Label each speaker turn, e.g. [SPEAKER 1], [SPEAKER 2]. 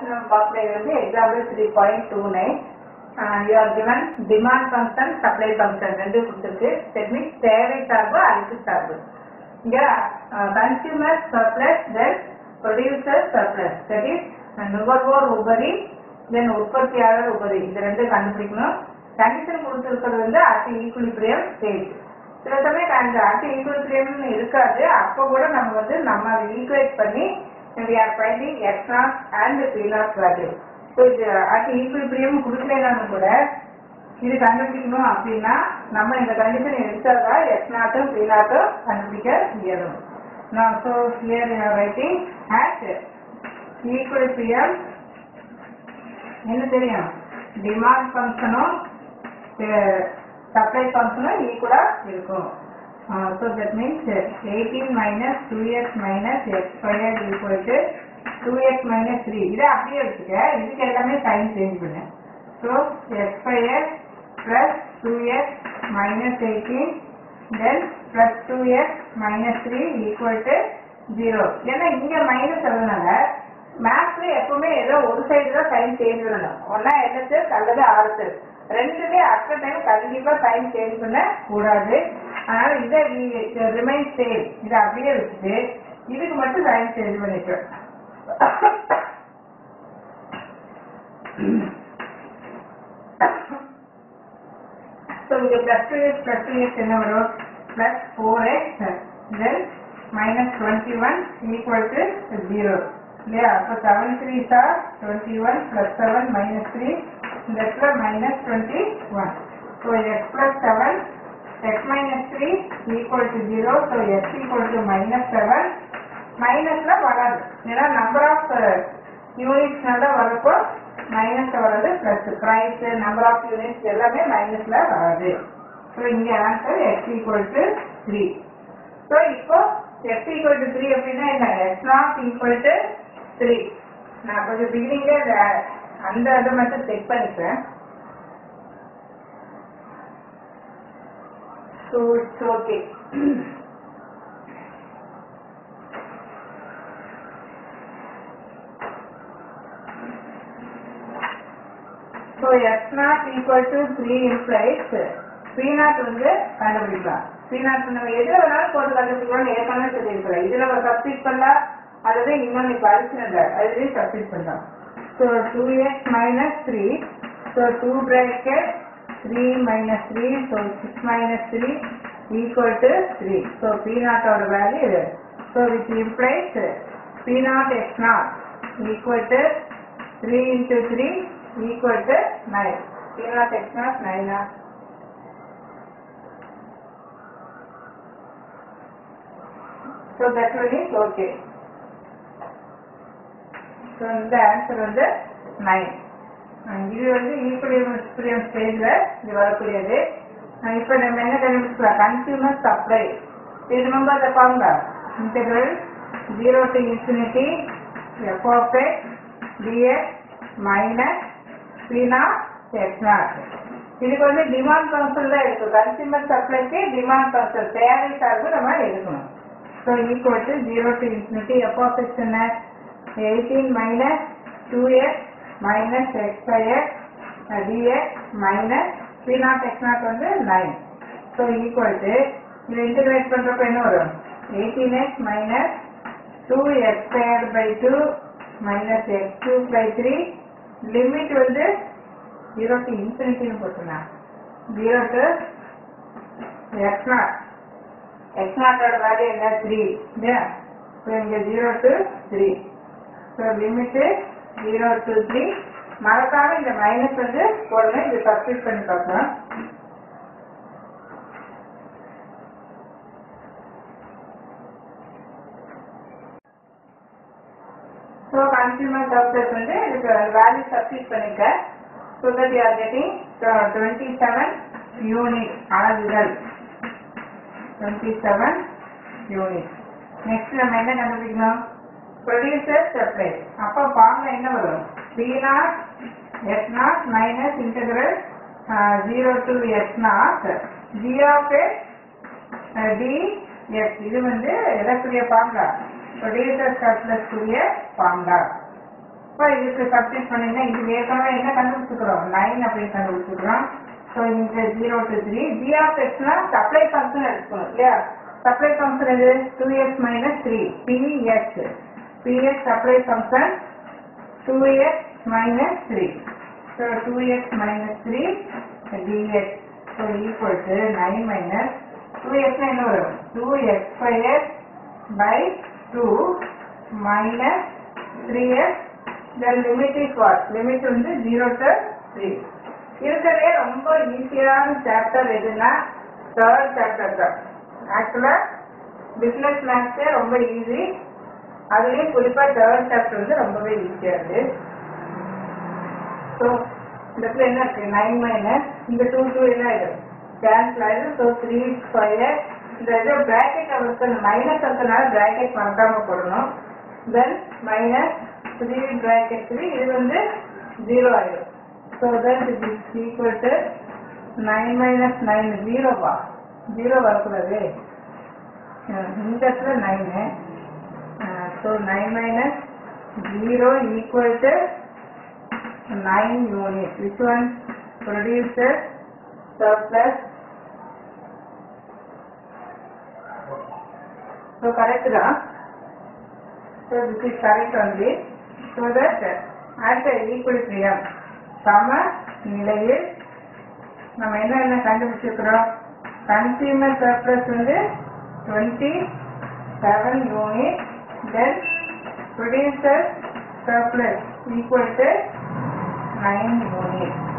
[SPEAKER 1] நம்ம பார்க்கறது வந்து example three point two nine you are given demand function supply function ரெண்டு கொடுத்துருக்கு தட் மீன்ஸ் தேவை சார்பு அழுக்கு சார்பு இங்க consumer surplus then producer surplus that is நுகர்வோர் உபரி தென் உற்பத்தியாளர் உபரி இது ரெண்டும் கண்டுபிடிக்கணும் கண்டிஷன் கொடுத்துருக்கிறது வந்து அட் ஈக்குலிபிரியம் ஸ்டேஜ் சில சமயம் அந்த அட் ஈக்குலிபிரியம்னு இருக்காது அப்போ கூட நம்ம வந்து நம்ம அதை ஈக்குவேட் பண்ணி we are finding x naught and p naught value so இது அட் ஈக்குலிபிரியம் கொடுக்கலனாலும் கூட இது கண்டுபிடிக்கணும் அப்படின்னா நம்ம இந்த கண்டிஷன் எடுத்தாதான் எக்ஸ் நாட்டும் பி நாட்டும் கண்டுபிடிக்க இயலும் நான் so here you writing at equilibrium என்ன தெரியும் டிமாண்ட் ஃபங்க்ஷனும் சப்ளை ஃபங்க்ஷனும் ஈக்குவலா இருக்கும் so that means eighteen minus two X minus X square equal to two X minus three இதை அப்படியே வச்சுக்க இதுக்கு எல்லாமே சைன் சேஞ்ச் பண்ணு so X square plus two X minus eighteen then plus two X minus three equal to zero ஏன்னா இங்க minus அதனால மேத்ஸ்ல எப்பவுமே ஏதோ ஒரு சைடு தான் சைன் சேஞ்ச் பண்ணணும் ஒன்னா எல்எஸ்எஸ் அல்லது ஆர்எஸ்எஸ் ரெண்டுமே அட் டைம் கண்டிப்பா சைன் சேஞ்ச் பண்ண கூடாது அதனால இதை ரிமைன் சேம் இதை அப்படியே வச்சுட்டு இதுக்கு மட்டும் சைன் சேஞ்ச் பண்ணிட்டோம் ஸோ இங்க plus two X plus two X என்ன வரும் plus four X then minus twenty one equal to zero இல்லையா அப்போ seven three sir twenty one plus seven minus three இந்த இடத்துல minus twenty one so X plus seven X minus three equal to zero so X equal to minus seven மைனஸ்ல வராது ஏன்னா number of யூனிட்ஸ்னால வரப்போ மைனஸ்ல வராது plus price number of units எல்லாமே மைனஸ்ல வராது ஸோ இங்க answer X equal to three so இப்போ எக்ஸ் ஈக்குவல் டு த்ரீ அப்படின்னா என்ன X naught equal to three நான் கொஞ்சம் பிகினிங்ல அந்த இதை மட்டும் செக் பண்ணிப்பேன் so it's okay so X naught equal to three implies P naught வந்து கண்டுபிடிக்கலாம் பி நாட் நம்ம எதில் வேணாலும் போட்டு கண்டுபிடிக்கலாம்னு ஏற்கனவே சொல்லியிருக்கிறோம் இதில் நம்ம சப்ஸ்டிட் பண்ணலாம் அல்லது இன்னொன்று இப்போ அடிச்சுனது அதுலேயும் சப்ஸ்டிட் பண்ணலாம் so two X minus three so two bracket three minus three so six minus three equal to three so P நாட்டோட வேல்யூ இது so which implies P naught X naught equal to three into three equal to 9. P naught x naught 9 naught. So that one is okay. So இந்த answer வந்து 9. அஹ் இது வந்து ஈக்குவலியம் ஸ்டேஜ்ல இது வரக்கூடியது அஹ் இப்ப நம்ம என்ன கண்டுபிடிக்கலாம் கன்சியூமர் சப்ளை இது remember the formula integral zero to infinity F of X DX minus பீனா எக்ஸ்நாட் இதுக்கு வந்து டிமாண்ட் ஃபங்க்ஷன் தான் இருக்கு கன்சியூமர் சப்ளைக்கு டிமாண்ட் ஃபங்க்ஷன் தேவை சார்பு நம்ம எடுக்கணும் so equal to zero to infinity F of X என்ன eighteen minus two X minus X X DX minus P naught X naught வந்து நைன் ஸோ ஈக்குவல் டு இதை integrate பண்ணுறப்ப என்ன வரும் eighteen X minus two X square by two minus X two by three limit வந்து zero to இன்ஃபினிட்டின்னு போட்டுனா zero to X naught X நாட்டோட value என்ன த்ரீ இல்லையா ஸோ இங்கே zero to three so limit zero to three மறக்காம இந்த minus வந்து போடணும் இது சப்ஸ்டிட் பண்ணி பார்க்கலாம் ஸோ கன்சியூமர் சர்ப்ளஸ் வந்து இதுக்கு வேல்யூ சப்ஸ்டிட் பண்ணிக்க so that you are getting twenty seven unit அலகுகள் டுவெண்ட்டி செவன் யூனிட் நெக்ஸ்ட் நம்ம என்ன கண்டுபிடிக்கணும் ப்ரொடியூசர் சப்ளை அப்போ ஃபார்ம்ல என்ன வரும் P naught S naught minus integral zero to S naught G of X D S இது வந்து எதற்குரிய ஃபார்முலா ப்ரொடியூசர் சர்ப்ளஸ் உரிய ஃபார்முலா இப்போ இதுக்கு சப்ஸ்டிட் பண்ணீங்கன்னா இது ஏற்கனவே என்ன கண்டுபிடிச்சிக்கிறோம் நைன் அப்படின்னு கண்டுபிடிச்சிக்கிறோம் ஸோ இந்த zero to three G of எக்ஸ்னா சப்ளை ஃபங்க்ஷன் எடுத்துக்கணும் இல்லையா சப்ளை ஃபங்க்ஷன் எது two X minus three BX BX supply function two X minus three so two X minus three DX so equal to nine minus two எக்ஸ்னா என்ன வரும் two X square by two minus three X then limit is what limit வந்து zero to three இருக்கிறதே ரொம்ப ஈஸியான chapter எதுனா third chapter தான் ஆக்சுவலாக பிஸ்னஸ் மேத்ஸே ரொம்ப ஈஸி அதுலேயும் குறிப்பாக தேர்ட் சாப்டர் வந்து ரொம்பவே ஈஸியாக இருக்குது ஸோ இந்த இடத்துல என்ன இருக்கு நைன் மைனஸ் இந்த டூ டூ என்ன ஆயிடும் கேன்சல் ஆயிடும் ஸோ த்ரீ ஸ்கொயர் இந்த இது பிராக்கெட் அவருக்கு மைனஸ் இருக்கிறதுனால பிராக்கெட் மறக்காம போடணும் then minus three bracket three இது வந்து ஜீரோ ஆயிடும் ஸோ தென் இது equal to nine minus nine ஜீரோவா ஜீரோ வரக்கூடாது அஹ் இந்த இடத்துல nine so nine minus zero equal to 9 units. Which one produces surplus? So correct தான். So this is correct only. So that at the equilibrium சம நிலையில் நம்ம என்ன என்ன கண்டுபிடிச்சிருக்கிறோம் கன்சியூமர் சர்ப்ளஸ் வந்து twenty seven unit then producer surplus equal to 9 units.